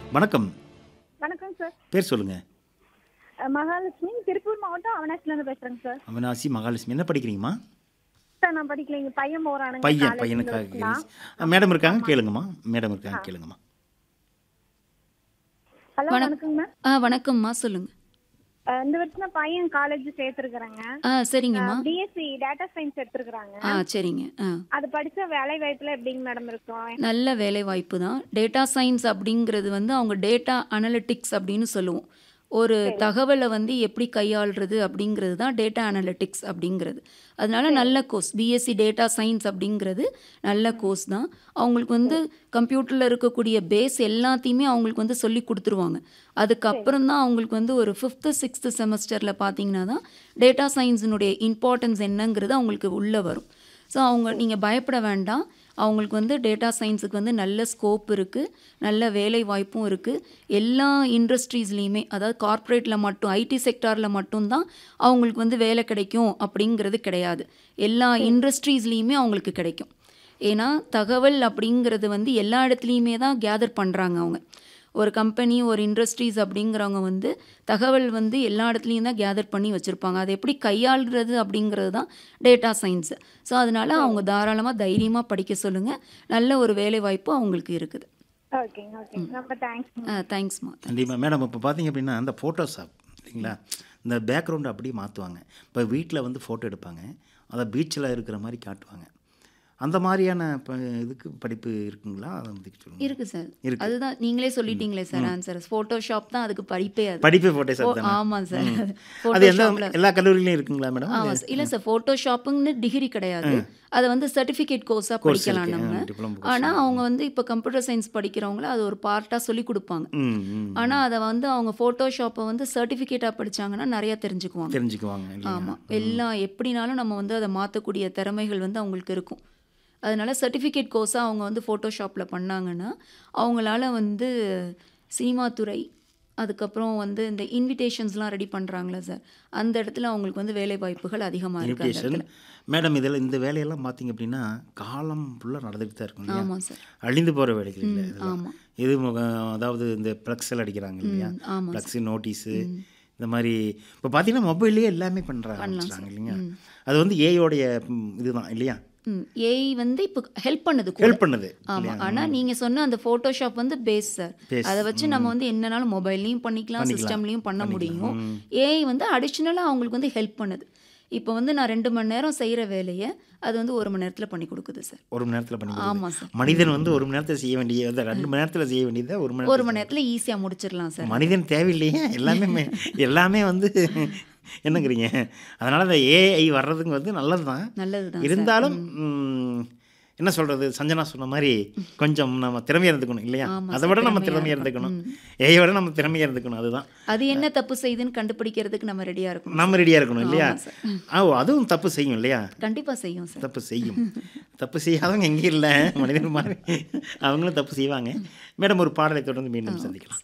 வணக்கம் வணக்கம் சார் பேர் சொல்லுங்க அஹ் மகாலட்சுமி திருப்பூர் மாவட்டம் அவனாசில இருந்து பேசுறேங்க சார் அவினாசி மகாலட்சுமி என்ன படிக்கிறீங்கம்மா சார் நான் படிக்கலைங்க பையன் போறானுங்க பையன் college பையனுக்காக university-லாம். கேளுங்க. மேடம் இருக்காங்க கேளுங்கம்மா மேடம் இருக்காங்க கேளுங்கம்மா ஹலோ வணக்- வணக்கங்க மேம் ஆ வணக்கம்மா சொல்லுங்க அஹ் இந்த வருஷம் நான் பையன் காலேஜ் சேர்த்துருக்குறேங்க ஆ சரிங்கம்மா பிஎஸ்சி டேட்டா சயின்ஸ் எடுத்திருக்கிறாங்க ஆ சரிங்க ஆ அது படிச்ச வேலை வாய்ப்புல எப்படிங்க மேடம் இருக்கும் நல்ல வேலை வாய்ப்பு தான் டேட்டா சயின்ஸ் அப்படிங்கிறது வந்து அவங்க டேட்டா அனலிட்டிக்ஸ் அப்படின்னு சொல்லுவோம் ஒரு தகவலை வந்து எப்படி கையாளுறது அப்படிங்கிறது தான் டேட்டா அனலிட்டிக்ஸ் அப்படிங்கிறது அதனால நல்ல கோர்ஸ் பிஎஸ்சி டேட்டா சயின்ஸ் அப்படிங்கிறது நல்ல கோர்ஸ் தான் அவங்களுக்கு வந்து கம்ப்யூட்டரில் இருக்கக்கூடிய பேஸ் எல்லாத்தையுமே அவங்களுக்கு வந்து சொல்லி கொடுத்துருவாங்க அதுக்கப்புறம் தான் அவங்களுக்கு வந்து ஒரு ஃபிஃப்த்து சிக்ஸ்த்து செமஸ்டரில் பார்த்தீங்கன்னா தான் டேட்டா சயின்ஸினுடைய இம்பார்ட்டன்ஸ் என்னங்கிறது அவங்களுக்கு உள்ளே வரும் ஸோ அவங்க நீங்கள் பயப்பட வேண்டாம் அவங்களுக்கு வந்து டேட்டா சயின்ஸுக்கு வந்து நல்ல ஸ்கோப் இருக்குது நல்ல வேலை வாய்ப்பும் இருக்குது எல்லா இண்டஸ்ட்ரீஸ்லேயுமே அதாவது கார்ப்பரேட்டில் மட்டும் ஐடி செக்டாரில் மட்டும்தான் அவங்களுக்கு வந்து வேலை கிடைக்கும் அப்படிங்கிறது கிடையாது எல்லா இண்டஸ்ட்ரீஸ்லேயுமே அவங்களுக்கு கிடைக்கும் ஏன்னா தகவல் அப்படிங்கிறது வந்து எல்லா இடத்துலையுமே தான் கேதர் பண்ணுறாங்க அவங்க ஒரு கம்பெனி ஒரு இண்டஸ்ட்ரீஸ் அப்படிங்கிறவங்க வந்து தகவல் வந்து எல்லா இடத்துலையும் தான் கேதர் பண்ணி வச்சுருப்பாங்க அதை எப்படி கையாளுறது அப்படிங்கிறது தான் டேட்டா சயின்ஸு ஸோ அதனால அவங்க தாராளமாக தைரியமாக படிக்க சொல்லுங்கள் நல்ல ஒரு வேலை வாய்ப்பு அவங்களுக்கு இருக்குது ஓகேங்க ஓகே ரொம்ப தேங்க்ஸ் தேங்க்ஸ்மா கண்டிப்பாக மேடம் இப்போ பார்த்தீங்க அப்படின்னா அந்த ஃபோட்டோஷாப் இல்லைங்களா இந்த பேக்ரவுண்டை அப்படியே மாற்றுவாங்க இப்போ வீட்டில் வந்து ஃபோட்டோ எடுப்பாங்க அதை பீச்சில் இருக்கிற மாதிரி காட்டுவாங்க அந்த மாதிரியான இப்போ இதுக்கு படிப்பு இருக்குங்களா அதை பற்றி சொல்லுங்கள் இருக்கு சார் இருக்கு. அதுதான் நீங்களே சொல்லிட்டீங்களே சார் ஆன்சர் ஃபோட்டோஷாப் தான் அதுக்கு படிப்பே அது படிப்பு ஃபோட்டோஷாப் ஓ, தானே ஆமாம் சார் அது எல்லா ஃபோட்டோஷாப்ல எல்லா கல்லூரியிலையும் இருக்குங்களா மேடம் ஆமாம் சார் இல்லை சார் ஃபோட்டோஷாப்புங்கன்னு டிகிரி கிடையாது அதை வந்து சர்டிஃபிகேட் கோர்ஸாக Course படிக்கலாம் இருக்கு. நம்ம ஆ, diploma course. ஆனால் அவங்க வந்து இப்போ கம்ப்யூட்டர் சயின்ஸ் படிக்கிறவங்கள அது ஒரு பார்ட்டாக சொல்லி கொடுப்பாங்க ம் ம் ஆனால் அதை வந்து அவங்க ஃபோட்டோஷாப்பை வந்து சர்டிஃபிகேட்டாக படிச்சாங்கன்னா நிறையா தெரிஞ்சுக்குவாங்க தெரிஞ்சுக்குவாங்க இல்லையா ஆமாம் எல்லாம் எப்படினாலும் நம்ம வந்து அதை மாற்றக்கூடிய திறமைகள் வந்து அவங்களுக்கு இருக்கும் அதனால சர்டிஃபிகேட் கோர்ஸாக அவங்க வந்து ஃபோட்டோஷாப்பில் பண்ணாங்கன்னா அவங்களால வந்து சினிமா துறை அதுக்கப்புறம் வந்து இந்த இன்விடேஷன்ஸ்லாம் ரெடி பண்ணுறாங்களே சார் அந்த இடத்துல அவங்களுக்கு வந்து வேலை வாய்ப்புகள் அதிகமாக இருக்கு அந்த இன்விடேஷன் இடத்துல மேடம் இதில் இந்த வேலையெல்லாம் பார்த்தீங்க அப்படின்னா காலம் ஃபுல்லாக நடந்துகிட்டு தான் இருக்கும் இல்லையா ஆமாம் சார் அழிந்து போகிற வேலைகள் இல்லை இதெல்லாம் ஆமாம் இது முக- அதாவது இந்த ப்ளக்ஸில் அடிக்கிறாங்க இல்லையா ஆமாம் ப்ளக்ஸு நோட்டீஸு இந்த மாதிரி இப்போ பார்த்தீங்கன்னா மொபைல்லேயே எல்லாமே பண்ணுறாங்க ஆரம்பிச்சிட்டாங்க இல்லைங்க அது வந்து ஏயோடைய இதுதான் இல்லையா ம் ஏஐ வந்து இப்போ ஹெல்ப் பண்ணுது கூட ஹெல்ப் பண்ணுது ஆமா ஆனா நீங்க சொன்ன அந்த போட்டோஷாப் வந்து பேஸ் சார் Base. அதை வச்சு நம்ம வந்து என்னனாலும் மொபைல்லையும் பண்ணிக்கலாம் சிஸ்டம்லையும் பண்ண முடியும் ஏஐ வந்து அடிஷ்னலா அவங்களுக்கு வந்து ஹெல்ப் பண்ணுது இப்போ வந்து நான் ரெண்டு மணி நேரம் செய்யற வேலையை அது வந்து ஒரு மணி நேரத்துல பண்ணி கொடுக்குது சார் ஒரு மணி நேரத்தில் பண்ணி கொடுக்குது. ஆமா சார் மனிதன் வந்து ஒரு மணி நேரத்தில் செய்ய வேண்டிய வந்து ரெண்டு மணி நேரத்தில் செய்ய வேண்டியதை ஒரு மணி ஒரு மணி நேரத்துல ஈஸியா முடிச்சிடலாம் சார் மனிதன் தேவையில்லையே எல்லாமே மே- எல்லாமே வந்து என்னங்கிறீங்க அதனால் அந்த ஏஐ வர்றதுங்க வந்து நல்லது தான் நல்லதுதான் இருந்தாலும் ம், என்ன சொல்கிறது சஞ்சனா சொன்ன மாதிரி கொஞ்சம் நம்ம திறமையாக இருந்துக்கணும் இல்லையா ஆமா அதை சார், விட நம்ம திறமையா திறமையாக இருக்கணும். இருந்துக்கணும் ஏஐ விட நம்ம திறமையாக இருந்துக்கணும் அதுதான் அது என்ன தப்பு செய்யுதுன்னு கண்டுபிடிக்கிறதுக்கு நம்ம ரெடியா இருக்கணும் நம்ம ரெடியாக இருக்கணும் இல்லையா ஆமா சார். ஆ ஓ, அதுவும் தப்பு செய்யும் இல்லையா கண்டிப்பா செய்யும் சார் தப்பு செய்யும் தப்பு செய்யாதவங்க எங்கேயும் இல்லை மனிதன் மாதிரி அவங்களும் தப்பு செய்வாங்க மேடம் ஒரு பாடலை தொடர்ந்து மீண்டும் சந்திக்கலாம்